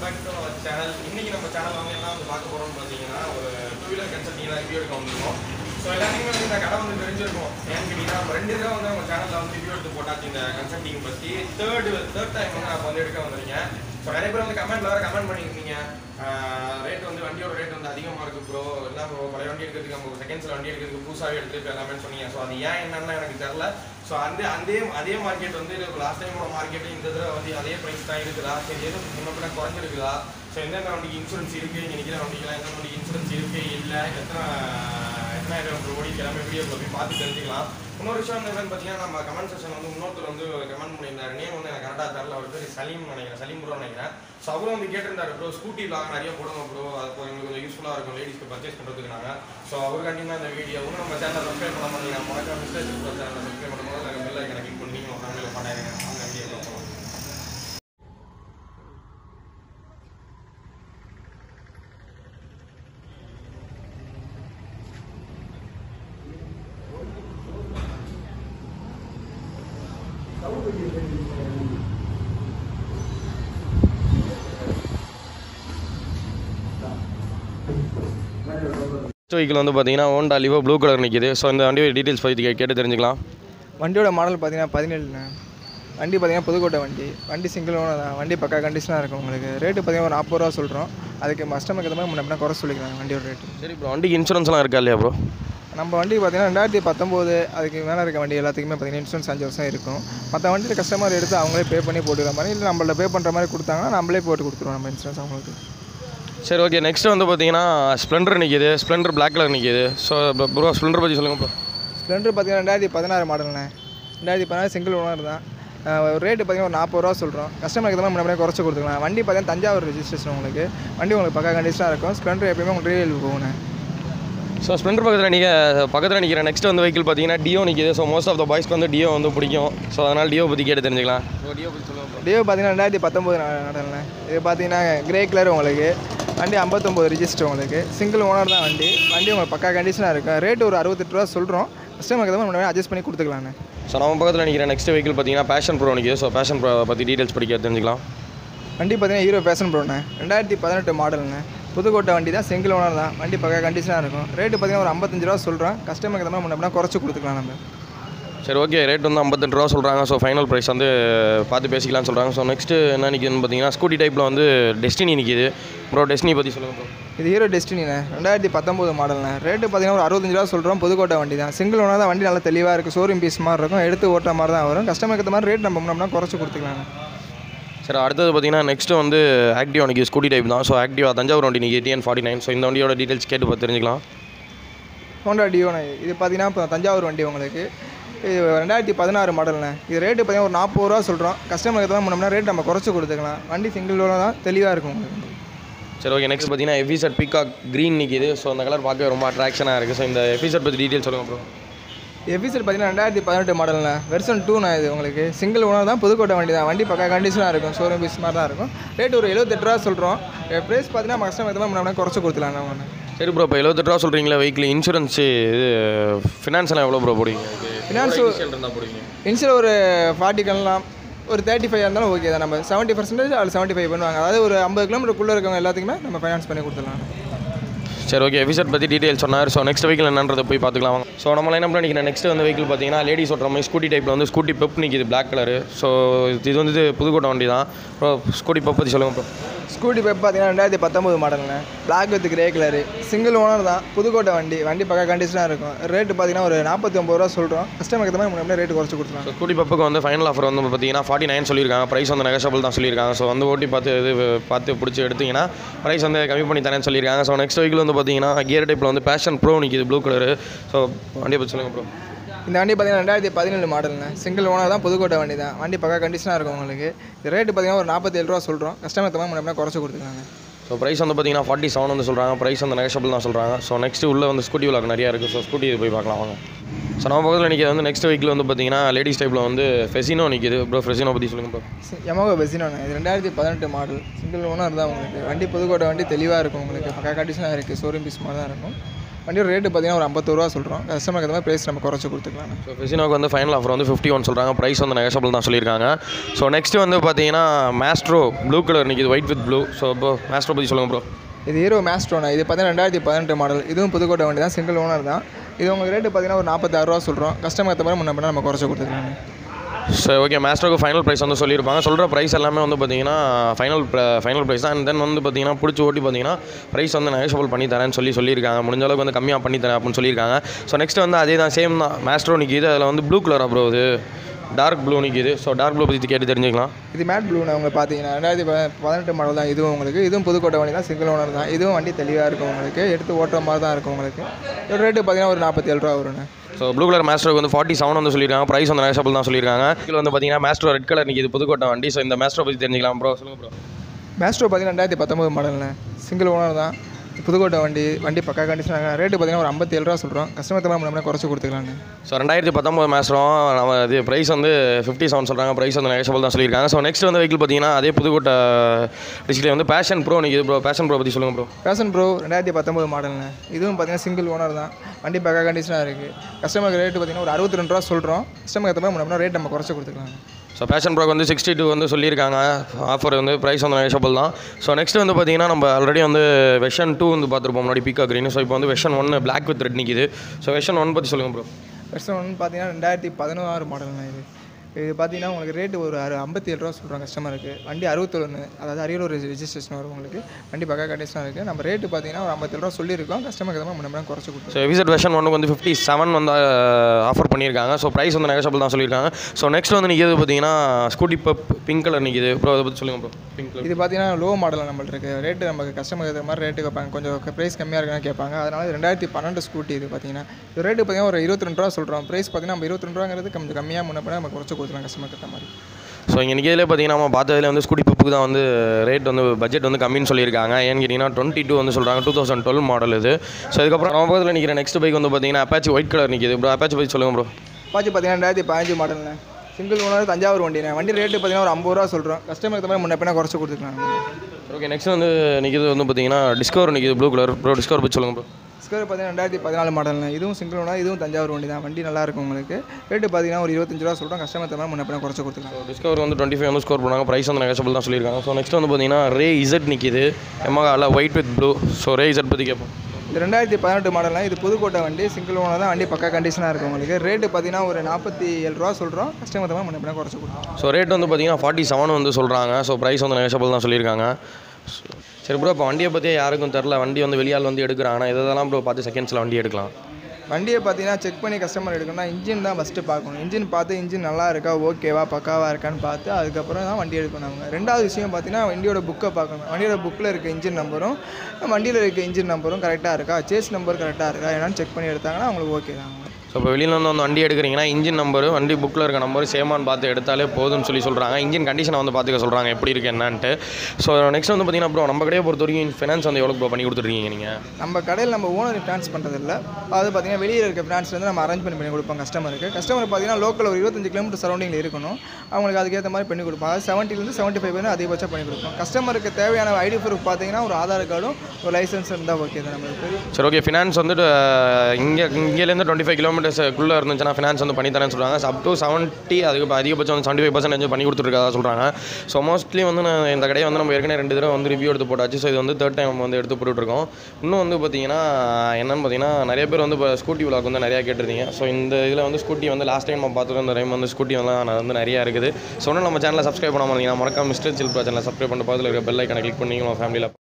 back to our channel இன்னைக்கு நம்ம channel வந்து என்ன வந்து பார்க்க போறோம்னு பார்த்தீங்கன்னா ஒரு டூ வீலர் கன்சல்டிங் தான் ரிவ்யூ எடுக்க வந்திருக்கோம் ஸோ எல்லாருமே வந்து இந்த கடை வந்து தெரிஞ்சிருக்கும் ஏன்னு கேட்டீங்கன்னா நம்ம ரெண்டு தடவை வந்து நம்ம சேனலில் வந்து ரிவ்யூ எடுத்து போட்டாச்சு இந்த கன்சல்டிங் பற்றி தேர்ட் தேர்ட் டைம் வந்து நான் வந்து எடுக்க வந்திருக்கேன் ஸோ நிறைய பேர் வந்து கமெண்ட்ல வேறு கமெண்ட் பண்ணியிருந்தீங்க ரேட் வந்து வண்டியோட ரேட் வந்து அதிகமாக இருக்கு ப்ரோ எல்லாம் ப்ரோ பழைய வண்டி எடுக்கிறதுக்கு நம்ம செகண்ட்ஸில் வண்டி எடுக்கிறதுக்கு புதுசாகவே எடுத்துட்டு எல்லாமே சொன்னீங்க ஸோ அது ஏன் என்னன்னு எனக்கு தெரில ஸோ அந்த அதே அதே மார்க்கெட் வந்து லாஸ்ட் டைமோட மார்க்கெட் இந்த தடவை வந்து அதே ப்ரைஸ் தான் இருக்குதா சரி எதுவும் முன்ன பின்ன குறைஞ்சிருக்குதா ஸோ எந்தெந்த வண்டிக்கு இன்சூரன்ஸ் இருக்கு இங்கே நிற்கிற வண்டிக்கெல்லாம் எந்த வண்டிக்கு இன்சூரன்ஸ் இருக்கு இல்லை எத்தனை எத்தனாயிரம் ஓடி எல்லாமே வீடியோவில் போய் பார்த்து தெரிஞ்சுக்கலாம் இன்னொரு விஷயம் வந்து என்னன்னு பார்த்தீங்கன்னா நம்ம கமெண்ட் செக்ஷன் வந்து இன்னொருத்தர் வந்து கமெண்ட் பண்ணியிருந்தாரு நேம் வந்து எனக்கு கரெக்டாக தெரில அவர் பேர் சலீம் நினைக்கிறேன் சலீம் ப்ரோ நினைக்கிறேன் ஸோ அவரும் வந்து கேட்டிருந்தாரு ப்ரோ ஸ்கூட்டி லாக் நிறைய போடுங்க ப்ரோ அது இப்போ எங்களுக்கு கொஞ்சம் யூஸ்ஃபுல்லாக இருக்கும் லேடிஸ்க்கு பர்ச்சேஸ் பண்ணுறதுக்கு நாங்கள் ஸோ அவர் கண்டிப்பாக இந்த வீடியோவும் நம்ம சேனலில் சப்ஸ்கிரைப் பண்ண மாதிரி நான் மறக்காம மிஸ்டர் சேனலில் சப்ஸ்கிரைப் பண்ணும்போது எனக்கு பெல் ஐக்கனை கிளிக் பண்ணி உங்கள் ஃபேமிலியில் பண்ணாங்க அந்த வீடியோ பார்ப்போம் ஃபஸ்ட் வெஹிக்கிள் வந்து பார்த்தீங்கன்னா ஹோண்டா லிவோ ப்ளூ கலர் நிற்கிது ஸோ இந்த வண்டியோட டீட்டெயில்ஸ் பற்றி கே- கேட்டு தெரிஞ்சுக்கலாம் வண்டியோட மாடல் பார்த்தீங்கன்னா பதினேழுண்ணே வண்டி பார்த்தீங்கன்னா புதுக்கோட்டை வண்டி வண்டி சிங்கிள் ஓனர் தான் வண்டி பக்கா கண்டிஷனாக இருக்கும் உங்களுக்கு ரேட்டு பார்த்தீங்கன்னா ஒரு நாற்பது ரூபா சொல்கிறோம் அதுக்கு கஸ்டமருக்கு ஏற்ற மாதிரி முன்ன குறை சொல்லிக்கிறாங்க வண்டியோட ரேட்டு சரி ப்ரோ வண்டிக்கு இன்சூரன்ஸ்லாம் இருக்கா இல்லையா ப்ரோ நம்ம வண்டி பார்த்தீங்கன்னா ரெண்டாயிரத்தி பத்தொம்போது அதுக்கு மேலே இருக்க வண்டி எல்லாத்துக்குமே பார்த்தீங்கன்னா இன்சூரன்ஸ் அஞ்சு வருஷம் இருக்கும் மற்ற வண்டியில் கஸ்டமர் எடுத்து அவங்களே பே பண்ணி போட்டுக்கிற மாதிரி இல்லை நம்மள்ட்ட பே பண்ணுற மாதிரி கொடுத்தாங்கன்னா நம்மளே போட்டு கொடுத்துருவோம் நம்ம இன்சூரன்ஸ் அவங்களுக்கு சரி ஓகே நெக்ஸ்ட் வந்து பார்த்தீங்கன்னா ஸ்ப்ளெண்டர் நிற்கிது ஸ்ப்ளெண்டர் பிளாக் கலர் நிற்கிது ஸோ ப்ரோ ஸ்ப்ளெண்டர் பற்றி சொல்லுங்கள் ப்ரோ ஸ்ப்ளெண்டர் பார்த்தீங்கன்னா ரெண்டாயிரத்தி பதினாறு மாடல்ண்ணே ரெண்டாயிரத்தி பதினாறு சிங்கிள் ஓனர் தான் அஹ் ரேட்டு பார்த்தீங்கன்னா ஒரு நாற்பது ரூபா சொல்கிறோம் கஸ்டமருக்கு தான் முன்னாடி குறைச்சி கொடுத்துக்கலாம் வண்டி பார்த்தீங்கன்னா தஞ்சாவூர் ரெஜிஸ்ட்ரேஷன் உங்களுக்கு வண்டி உங்களுக்கு பக்கா கண்டிஷனாக இருக்கும் ஸ்ப்ளெண்டர் எப்பயுமே உங்களுக்கு ரீல் போகணே ஸோ ஸ்ப்ளெண்டர் பக்கத்தில் நீங்கள் பக்கத்தில் நிற்கிற நெக்ஸ்ட் வந்து வெஹிக்கிள் பார்த்தீங்கன்னா டியோ நிற்கிது ஸோ மோஸ்ட் ஆஃப் த பாய்ஸ்க்கு வந்து டியோ வந்து பிடிக்கும் ஸோ அதனால் டியோ பற்றி கேட்டு தெரிஞ்சுக்கலாம் டியோ பற்றி சொல்லுங்கள் டியோ பார்த்தீங்கன்னா ரெண்டாயிரத்தி பத்தொம்போது மாடல்ண்ணே இது பார்த்தீங்கன்னா கிரே கலர் உங்களுக்கு வண்டி ஐம்பத்தொம்போது ரிஜிஸ்டர் உங்களுக்கு சிங்கிள் ஓனர் தான் வண்டி வண்டி உங்களுக்கு பக்கா கண்டிஷனாக இருக்கும் ரேட்டு ஒரு அறுபத்தெட்டு ரூபா சொல்கிறோம் கஸ்டமருக்கு தான் முன்னாடி அட்ஜஸ்ட் பண்ணி கொடுத்துக்கலாண்ணே ஸோ நம்ம பக்கத்தில் நிற்கிற நெக்ஸ்ட் வெஹிக்கிள் பார்த்தீங்கன்னா பேஷன் ப்ரோ நிற்கிது ஸோ பேஷன் ப்ரோ பற்றி டீட்டெயில்ஸ் பற்றி கேட்டு தெரிஞ்சுக்கலாம் வண்டி பார்த்தீங்கன்னா ஹீரோ பேஷன் ப்ரோண்ணே ரெண்டாயிரத்தி பதினெட்டு மாடலுண்ணே புதுக்கோட்டை வண்டி தான் சிங்கிள் ஓனர் தான் வண்டி பக்கா கண்டிஷனாக இருக்கும் ரேட்டு பார்த்தீங்கன்னா ஒரு ஐம்பத்தஞ்சு ரூபா சொல்கிறோம் கஸ்டமருக்கு தான் முன்னாடி குறைச்சி கொடுத்துக்கலாம் நம்ம சரி ஓகே ரேட் வந்து ஐம்பத்தெட்டு ரூபா சொல்கிறாங்க ஸோ ஃபைனல் ப்ரைஸ் வந்து பார்த்து பேசிக்கலாம்னு சொல்கிறாங்க ஸோ நெக்ஸ்ட்டு என்ன நிற்கிதுன்னு பார்த்தீங்கன்னா ஸ்கூட்டி டைப்பில் வந்து டெஸ்டினி நிற்கிது ப்ரோ டெஸ்டினி பற்றி சொல்லுங்கள் ப்ரோ இது ஹீரோ டெஸ்டினிண்ணே ரெண்டாயிரத்தி பத்தொம்போது மாடல்ண்ணே ரேட்டு பார்த்தீங்கன்னா ஒரு அறுபத்தஞ்சு ரூபா சொல்கிறோம் புதுக்கோட்டை வண்டி தான் சிங்கிள் ஓனர் தான் வண்டி நல்லா தெளிவாக இருக்குது ஷோரூம் பீஸ் மாதிரி இருக்கும் எடுத்து ஓட்டுற மாதிரி தான் வரும் கஸ்டமருக்கு ஏற்ற மாதிரி ரேட் நம்ம முன்னாடி குறைச்சி கொடுத்துக்கலாண்ணே சரி அடுத்தது பார்த்தீங்கன்னா நெக்ஸ்ட்டு வந்து ஆக்டிவா நிற்கிது ஸ்கூட்டி டைப் தான் ஸோ ஆக்டிவா தஞ்சாவூர் வண்டி நிற்கிது டிஎன் ஃபார்ட்டி நைன் ஸோ இந்த வண்டியோட டீட்டெயில்ஸ் கேட்டு பார்த்து தெரிஞ்சுக்கலாம் ஹோண்டா டியோண்ணே இது பார்த்தீங்கன்னா இப்போ தஞ்சாவூர் வண்டி உங்களுக்கு இது ரெண்டாயிரத்தி பதினாறு மாடல்ண்ணே இது ரேட்டு பார்த்தீங்கன்னா ஒரு நாற்பது ரூபா சொல்கிறோம் கஸ்டமருக்கு தான் முன்னாடி ரேட் நம்ம குறைச்சி கொடுத்துக்கலாம் வண்டி சிங்கிள் ஓனர் தான் தெளிவாக இருக்கும் உங்களுக்கு சரி ஓகே நெக்ஸ்ட் பார்த்தீங்கன்னா எஃபிசட் பிகாக் க்ரீன் நிற்கிது ஸோ அந்த கலர் பார்க்கவே ரொம்ப அட்ராக்ஷனாக இருக்குது ஸோ இந்த எஃபிசட் பற்றி டீட்டெயில்ஸ் சொல்லுங்கள் ப்ரோ எஃபிசர் பார்த்தீங்கன்னா ரெண்டாயிரத்தி பதினெட்டு மாடல்ண்ணே வெர்சன் டூண்ணா இது உங்களுக்கு சிங்கிள் ஓனர் தான் புதுக்கோட்டை வண்டி தான் வண்டி பக்கா கண்டிஷனாக இருக்கும் ஷோரூம் பீஸ் மாதிரி தான் இருக்கும் ரேட் ஒரு எழுபத்தெட்டு ரூபா சொல்கிறோம் ப்ரைஸ் பார்த்தீங்கன்னா நம்ம கஸ்டமர் தான் முன்னாடி குறைச்சி கொடுத்துலாம் நம்ம சரி ப்ரோ இப்போ எழுபத்தெட்டு ரூபா சொல்கிறீங்களா வெஹிக்கிள் இன்சூரன்ஸு இது ஃபினான்ஸ் எல்லாம் எவ்வளோ ப்ரோ போடுவீங்க Finance இருந்தால் போடுவீங்க இன்சில் ஒரு ஃபார்ட்டி கணலாம் ஒரு தேர்ட்டி ஃபைவ் இருந்தாலும் ஓகே தான் நம்ம செவன்ட்டி பர்சன்டேஜ் அதில் செவன்ட்டி ஃபைவ் பண்ணுவாங்க அதாவது ஒரு ஐம்பது கிலோமீட்டருக்குள்ளே இருக்கவங்க எல்லாத்துக்குமே நம்ம ஃபைனான்ஸ் பண்ணி கொடுத்துடலாம் சரி ஓகே எஃபிசட் பற்றி டீட்டெயில் சொன்னார் ஸோ நெக்ஸ்ட் வெஹிக்கிள் என்னன்றதை போய் பார்த்துக்கலாம் வாங்க ஸோ நம்ம லைன் பண்ணிக்கிற நெக்ஸ்ட் வந்து வெஹிக்கிள் பார்த்தீங்கன்னா லேடிஸ் ஓட்டுற மாதிரி ஸ்கூட்டி டைப்பில் வந்து ஸ்கூட்டி பெப் நிற்கிது பிளாக் கலரு ஸோ இது வந்து இது புதுக்கோட்டை வண்டி தான் ப்ரோ ஸ்கூட்டி பெப் பற்றி சொல்லுங்கள் ப்ரோ ஸ்கூட்டி பெப் பார்த்தீங்கன்னா ரெண்டாயிரத்தி பத்தொம்பது மாடலுங்க black with grey colour single owner தான் புதுக்கோட்டை வண்டி வண்டி பக்கா கண்டிஷனாக இருக்கும் ரேட்டு பார்த்தீங்கன்னா ஒரு நாற்பத்தி ஒம்பது ரூபா சொல்கிறோம் கஸ்டமருக்கு ஏற்ற மாதிரி முன்னாடி ரேட்டு குறைச்சி கொடுத்துலாம் ஸோ ஸ்கூட்டி பெப்புக்கு வந்து ஃபைனல் ஆஃபர் வந்து பார்த்தீங்கன்னா ஃபார்ட்டி நைன் சொல்லியிருக்காங்க ப்ரைஸ் வந்து நெகஷபிள் தான் சொல்லியிருக்காங்க ஸோ வந்து ஓட்டி பார்த்து இது பார்த்து பிடிச்சி எடுத்தீங்கன்னா ப்ரைஸ் வந்து கம்மி பண்ணி தரேன்னு சொல்லியிருக்காங்க ஸோ நெக்ஸ்ட் வெஹிக்கிள் வந்து பார்த்தீங்கன்னா கியர் டைப்பில் வந்து பேஷன் ப்ரோ நிற்கிது ப்ளூ கலரு ஸோ வண்டியை பற்றி சொல்லுங்கள் ப்ரோ இந்த வண்டி பார்த்தீங்கன்னா ரெண்டாயிரத்தி பதினேழு மாடலுங்க சிங்கிள் ஓனர் தான் புதுக்கோட்டை வண்டி தான் வண்டி பக்கா கண்டிஷனாக இருக்கும் உங்களுக்கு இது ரேட்டு பார்த்தீங்கன்னா ஒரு நாற்பத்தேழு ரூபா சொல்கிறோம் கஸ்டமர் ஏற்ற மாதிரி முன்னாடி குறைச்சி கொடுத்துக்கலாங்க ஸோ ப்ரைஸ் வந்து பார்த்தீங்கன்னா ஃபார்ட்டி செவன் வந்து சொல்கிறாங்க ப்ரைஸ் வந்து நெகஷபிள் தான் சொல்கிறாங்க ஸோ நெக்ஸ்ட் உள்ள வந்து ஸ்கூட்டி விளாக் நிறையா இருக்குது ஸோ ஸ்கூட்டி போய் பார்க்கலாம் வாங்க ஸோ நம்ம பக்கத்தில் நிற்கிறது வந்து நெக்ஸ்ட் வெஹிக்கிள் வந்து பார்த்தீங்கன்னா லேடிஸ் டைப்பில் வந்து ஃபெசினோ நிற்கிது ப்ரோ ஃபெசினோ பற்றி சொல்லுங்கள் ப்ரோ யமகோ பெசினோண்ணே இது ரெண்டாயிரத்தி பதினெட்டு மாடல் சிங்கிள் ஓனர் தான் உங்களுக்கு வண்டி புதுக்கோட்டை வண்டி தெளிவாக இருக்கும் உங்களுக்கு பக்கா கண்டிஷனாக இருக்குது ஷோரூம் பீஸ் மாதிரி தான் இருக்கும் வண்டியோட ரேட்டு பார்த்தீங்கன்னா ஒரு ஐம்பத்தோரு ரூபா சொல்கிறோம் கஸ்டமருக்கு ஏற்ற மாதிரி ப்ரைஸ் நம்ம குறைச்சி கொடுத்துக்கலாம் ஸோ ஃபெசினோக்கு வந்து ஃபைனல் ஆஃபர் வந்து ஃபிஃப்டி ஒன் சொல்கிறாங்க ப்ரைஸ் வந்து நெகஷபிள் தான் சொல்லியிருக்காங்க ஸோ நெக்ஸ்ட் வந்து பார்த்தீங்கன்னா மேஸ்ட்ரோ ப்ளூ கலர் நிற்கிது white with blue so bro Maestro பற்றி சொல்லுங்கள் ப்ரோ இது ஹீரோ மேஸ்ட்ரோனா இது பார்த்தீங்கன்னா ரெண்டாயிரத்தி பதினெட்டு மாடல் இதுவும் புதுக்கோட்டை வண்டி தான் சிங்கிள் ஓனர் தான் இது உங்களுக்கு ரேட்டு பார்த்தீங்கன்னா ஒரு நாற்பத்தாறு ரூபா சொல்கிறோம் கஸ்டமர் ஏற்ற மாதிரி முன்ன பின்ன நம்ம குறைச்சி கொடுத்துக்கலாம் சரி ஓகே மேஸ்ட்ரோக்கு ஃபைனல் ப்ரைஸ் வந்து சொல்லியிருப்பாங்க சொல்கிற ப்ரைஸ் எல்லாமே வந்து பார்த்தீங்கன்னா ஃபைனல் ஃபைனல் ப்ரைஸ் தான் அண்ட் தென் வந்து பார்த்தீங்கன்னா பிடிச்சி ஓட்டி பார்த்தீங்கன்னா ப்ரைஸ் வந்து நெகஷபிள் பண்ணி தரேன்னு சொல்லி சொல்லியிருக்காங்க முடிஞ்ச அளவுக்கு வந்து கம்மியாக பண்ணி தரேன் அப்படின்னு சொல்லியிருக்காங்க ஸோ நெக்ஸ்ட் வந்து அதே தான் சேம் தான் மேஸ்ட்ரோ நிற்கிது அதில் வந்து ப்ளூ கலராக ப்ரோ இது டார்க் ப்ளூ நிற்கிது ஸோ டார்க் ப்ளூ பற்றி கேட்டு தெரிஞ்சுக்கலாம் இது மேட் ப்ளூனா உங்களுக்கு பார்த்தீங்கன்னா ரெண்டாயிரத்தி ப- பதினெட்டு மாடல் தான் இதுவும் உங்களுக்கு இதுவும் புதுக்கோட்டை வண்டி தான் சிங்கிள் ஓனர் தான் இதுவும் வண்டி தெளிவாக இருக்கும் உங்களுக்கு எடுத்து ஓட்டுற மாதிரி தான் இருக்கும் உங்களுக்கு இதோட ரேட்டு பார்த்தீங்கன்னா ஒரு நாற்பத்தி ஏழு ரூபா வரும்ண்ணே ஸோ ப்ளூ கலர் மேஸ்ட்ரோக்கு வந்து ஃபார்ட்டி செவன் வந்து சொல்லியிருக்காங்க ப்ரைஸ் வந்து நெகஷபிள் தான் சொல்லியிருக்காங்க இதில் வந்து பார்த்தீங்கன்னா மேஸ்ட்ரோ ரெட் கலர் நிற்கிது புதுக்கோட்டை வண்டி ஸோ இந்த மேஸ்ட்ரோ பற்றி தெரிஞ்சுக்கலாம் ப்ரோ சொல்லுங்கள் ப்ரோ மேஸ்ட்ரோ பார்த்தீங்கன்னா ரெண்டாயிரத்தி பத்தொம்பது மாடல்ண்ணே சிங்கிள் ஓனர் தான் புதுக்கோட்டை வண்டி வண்டி பக்கா கண்டிஷன் ரேட்டு பார்த்தீங்கன்னா ஒரு ஐம்பத்தி ஏழு ரூபா சொல்கிறோம் கஸ்டமர் நம்ம நம்ம குறைச்சி கொடுத்துக்கலாம்ண்ணே ஸோ ரெண்டாயிரத்தி பத்தொம்பது மேஸ்ட்ரோ நம்ம இது ப்ரைஸ் வந்து ஃபிஃப்டி செவன் சொல்கிறாங்க ப்ரைஸ் வந்து நெகஷபிள் தான் சொல்லியிருக்காங்க ஸோ நெக்ஸ்ட் வந்து வெஹிக்கிள் பார்த்தீங்கன்னா அதே புதுக்கோட்டை டிஸ்ட்ரிக்ட்ல வந்து பேஷன் ப்ரோ நிற்கிது ப்ரோ பேஷன் ப்ரோ பற்றி சொல்லுங்கள் ப்ரோ பேஷன் ப்ரோ ரெண்டாயிரத்தி பத்தொம்பது மாடல்ண்ணே இதுவும் பார்த்தீங்கன்னா சிங்கிள் ஓனர் தான் வண்டி பக்கா கண்டிஷனாக இருக்குது கஸ்டமருக்கு ரேட்டு பார்த்தீங்கன்னா ஒரு அறுபத்தி ரெண்டு ரூபா சொல்கிறோம் கஸ்டமர் ஏற்ற மாதிரி முன்ன ரேட் நம்ம குறைச்சி கொடுத்துக்கலாம் ஸோ பேஷன் ப்ரோக்கு வந்து சிக்ஸ்டி டூ வந்து சொல்லியிருக்காங்க ஆஃபர் வந்து ப்ரைஸ் வந்து நெகஷபிள் தான் ஸோ நெக்ஸ்ட் வந்து பார்த்தீங்கன்னா நம்ம ஆல்ரெடி வந்து வெஷன் டூ வந்து பார்த்துருப்போம் முன்னாடி பீக்கா க்ரீன் ஸோ இப்போ வந்து வெஷன் ஒன்று பிளாக் வித் ரெட் நிற்கிது ஸோ வெஷன் ஒன் பற்றி சொல்லுங்கள் ப்ரோ வருஷம் ஒன்று பார்த்தீங்கன்னா ரெண்டாயிரத்தி பதினோரு மாடல்ண்ணா இது இது பார்த்தீங்கன்னா உங்களுக்கு ரேட்டு ஒரு அறு ஐம்பத்தி ஏழு ரூபா சொல்கிறோம் கஸ்டமருக்கு வண்டி அறுபத்தொன்று அதாவது அரியலூர் ரெஜிஸ்ட்ரேஷன் வரும் உங்களுக்கு வண்டி பக்கா கண்டிஷனாக இருக்குது நம்ம ரேட்டு பார்த்தீங்கன்னா ஒரு ஐம்பத்தேழு ரூபா சொல்லியிருக்கோம் கஸ்டமருக்கு ஏற்ற மாதிரி முன்ன பின்ன குறைச்சி கொடுத்துருவோம் ஸோ விசிட் வெர்ஷன் ஒன்று வந்து ஃபிஃப்டி செவன் வந்து ஆஃபர் பண்ணியிருக்காங்க ஸோ ப்ரைஸ் வந்து நெகஷபிள் தான் சொல்லியிருக்காங்க ஸோ நெக்ஸ்ட் வந்து நிற்கிது பார்த்தீங்கன்னா ஸ்கூட்டி பப் பிங்க் கலர் நிற்கிது ப்ரோ அதை பற்றி சொல்லுங்கள் ப்ரோ பிங்க் கலர் இது பார்த்தீங்கன்னா லோ மாடல் நம்மள்ட்ட இருக்குது ரேட்டு நமக்கு கஸ்டமர் ஏற்ற மாதிரி ரேட்டு கேட்பாங்க கொஞ்சம் ப்ரைஸ் கம்மியாக இருக்குன்னு கேட்பாங்க அதனால இது ரெண்டாயிரத்தி பன்னெண்டு ஸ்கூட்டி இது பார்த்தீங்கன்னா இது ரேட்டு பார்த்தீங்கன்னா ஒரு இருபத்தி ரெண்டு ரூபா சொல்கிறோம் ப்ரைஸ் பார்த்தீங்கன்னா நம்ம இருபத்தி ரெண்டு ரூபாங்கிறது கொஞ்சம் கம்மியாக முன்ன பின்ன நம்ம குறைச்சி கொடுத்துலாம் கஸ்டமருக்கு ஏற்ற மாதிரி ஸோ இங்கே நிற்கிறதுலே பார்த்தீங்கன்னா நம்ம பார்த்ததுல வந்து ஸ்கூட்டி பப்புக்கு தான் வந்து ரேட் வந்து பட்ஜெட் வந்து கம்மின்னு சொல்லியிருக்காங்க ஏன்னு கேட்டிங்கன்னா டுவெண்ட்டி டூ வந்து சொல்கிறாங்க டூ தௌசண்ட் டுவெல் மாடல் இது ஸோ இதுக்கப்புறம் நம்ம பக்கத்தில் நிற்கிற நெக்ஸ்ட் பைக் வந்து பார்த்தீங்கன்னா அப்பாச்சி ஒயிட் கலர் நிற்கிது ப்ரோ அப்பாச்சி பற்றி சொல்லுங்கள் ப்ரோ பாச்சு பார்த்தீங்கன்னா ரெண்டாயிரத்தி பதினஞ்சு மாடல்ண்ணே சிங்கிள் ஓனர் தஞ்சாவூர் வண்டிண்ணே வண்டி ரேட்டு பார்த்தீங்கன்னா ஒரு ஐம்பது ரூபா சொல்கிறோம் கஸ்டமருக்கு ஏற்ற மாதிரி முன்ன பின்ன குறைச்சி கொடுத்துக்கலாம் ஓகே நெக்ஸ்ட் வந்து நிற்கிது வந்து பார்த்தீங்கன்னா டிஸ்கவர் நிற்கிது ப்ளூ கலர் ப்ரோ டிஸ்கவர் பற்றி சொல்லுங்கள் ப்ரோ ஸ்கோர் பார்த்தீங்கன்னா ரெண்டாயிரத்தி பதினாலு மாடல்ண்ணே இதுவும் சிங்கிள் ஓனர் இதுவும் தஞ்சாவூர் வண்டி தான் வண்டி நல்லா இருக்கும் உங்களுக்கு ரேட்டு பார்த்தீங்கன்னா ஒரு இருபத்தஞ்சு ரூபா சொல்கிறோம் கஸ்டமர் ஏற்ற மாதிரி முன்ன பின்ன குறைச்சி கொடுத்துக்கலாம் ஸோ டிஸ்கவர் வந்து டுவெண்ட்டி ஃபைவ் வந்து ஸ்கோர் பண்ணாங்க ப்ரைஸ் வந்து நெகஷபிள் தான் சொல்லியிருக்காங்க ஸோ நெக்ஸ்ட் வந்து பார்த்தீங்கன்னா ரே இசட் நிற்கிது எம்மாவில் white with blue so Ray Z பற்றி கேட்போம் இது ரெண்டாயிரத்தி பதினெட்டு மாடல்னா இது புதுக்கோட்டை வண்டி சிங்கிள் ஓனர் தான் வண்டி பக்கா கண்டிஷனாக இருக்கும் உங்களுக்கு ரேட்டு பார்த்தீங்கன்னா ஒரு நாற்பத்தி ஏழு ரூபா சொல்கிறோம் கஸ்டமர் ஏற்ற மாதிரி முன்ன பின்ன குறைச்சி கொடுக்கலாம் ஸோ ரேட் வந்து பார்த்தீங்கன்னா ஃபார்ட்டி செவன் வந்து சொல்கிறாங்க ஸோ ப்ரைஸ் வந்து நெகஷபிள் தான் சொல்லியிருக்காங்க So, சரி ப்ரோ இப்போ வண்டியை பற்றி யாருக்கும் தெரில வண்டி வந்து வெளியால் வந்து எடுக்கிறாங்க இதெல்லாம் ப்ரோ பார்த்து செகண்ட்ஸில் வண்டி எடுக்கலாம் வண்டியை பார்த்தீங்கன்னா செக் பண்ணி கஸ்டமர் எடுக்கணும்னா இன்ஜின் தான் ஃபஸ்ட்டு பார்க்கணும் இன்ஜின் பார்த்து இன்ஜின் நல்லா இருக்கா ஓகேவா பக்காவாக இருக்கான்னு பார்த்து அதுக்கப்புறம் தான் வண்டி எடுக்கணும் அவங்க ரெண்டாவது விஷயம் பார்த்தீங்கன்னா வண்டியோட புக்கை பார்க்கணும் வண்டியோட புக்கில் இருக்க இன்ஜின் நம்பரும் வண்டியில் இருக்க இன்ஜின் நம்பரும் கரெக்டாக இருக்கா சேஸ் நம்பர் கரெக்டாக இருக்கா என்னன்னு செக் பண்ணி எடுத்தாங்கன்னா அவங்களுக்கு ஓகே தான் ஸோ இப்போ வெளியில் வந்து வந்து வண்டி எடுக்கிறீங்கன்னா இன்ஜின் நம்பரு வண்டி புக்கில் இருக்க நம்பர் சேமான்னு பார்த்து எடுத்தாலே போதும்னு சொல்லி சொல்கிறாங்க இன்ஜின் கண்டிஷனை வந்து பார்த்துக்க சொல்கிறாங்க எப்படி இருக்குது என்னன்ட்டு ஸோ நெக்ஸ்ட் வந்து பார்த்தீங்கன்னா ப்ரோ நம்ம கடையை பொறுத்த வரைக்கும் ஃபினான்ஸ் வந்து எவ்வளோ ப்ரோ பண்ணி கொடுத்துருக்கீங்க நீங்கள் நம்ம கடையில் நம்ம ஓனர் ஃபினான்ஸ் பண்ணுறதில்ல அது பார்த்தீங்கன்னா வெளியில் இருக்க ஃபினான்ஸ் வந்து நம்ம அரேஞ்ச் பண்ணி பண்ணி கொடுப்போம் கஸ்டமருக்கு கஸ்டமர் பார்த்தீங்கன்னா லோக்கல் ஒரு இருபத்தஞ்சு கிலோமீட்டர் சரௌண்டிங்கில் இருக்கணும் அவங்களுக்கு அதுக்கேற்ற மாதிரி பண்ணி கொடுப்போம் அதாவது செவன்ட்டிலேருந்து செவன்ட்டி ஃபைவ் வரை அதிகபட்சம் பண்ணி கொடுப்போம் கஸ்டமருக்கு தேவையான ஐடி ப்ரூஃப் பார்த்தீங்கன்னா ஒரு ஆதார் கார்டும் ஒரு லைசன்ஸ் இருந்தால் ஓகே தான் நம்மளுக்கு சரி ஓகே ஃபினான்ஸ் வந்துட்டு இங்கே இங்கேருந்து டுவெண்ட்டி ஃபைவ் கிலோமீட்டர்ஸ்க்குள்ளே இருந்துச்சுன்னா ஃபினான்ஸ் வந்து பண்ணி தரேன்னு சொல்கிறாங்க அப் டு செவன்ட்டி அதுக்கு இப்போ அதிகபட்சம் வந்து செவன்ட்டி ஃபைவ் பர்சன்டேஜ் பண்ணி கொடுத்துருக்கதா சொல்கிறாங்க ஸோ மோஸ்ட்லி வந்து நான் இந்த கடையை வந்து நம்ம ஏற்கனவே ரெண்டு தடவை வந்து ரிவ்யூ எடுத்து போட்டாச்சு ஸோ இது வந்து தேர்ட் டைம் வந்து எடுத்து போட்டுட்ருக்கோம் இன்னும் வந்து பார்த்தீங்கன்னா என்னன்னு பார்த்தீங்கன்னா நிறைய பேர் வந்து இப்போ ஸ்கூட்டி விளாக் வந்து நிறையா கேட்டிருந்தீங்க ஸோ இந்த இதில் வந்து ஸ்கூட்டி வந்து லாஸ்ட் டைம் நம்ம பார்த்துருக்கோம் இந்த டைம் வந்து ஸ்கூட்டி வந்து நான் வந்து நிறையா இருக்குது ஸோ இன்னும் நம்ம சேனலை சப்ஸ்கிரைப் பண்ணாமல் இருந்தீங்கன்னா மறக்காம மிஸ்டர் சில்பா சேனலை சப்ஸ்கிரைப் பண்ணிட்டு பக்கத்தில் இருக்க பெல் ஐக்கனை கிளிக் பண்ணி உங்கள் ஃபேமிலியில்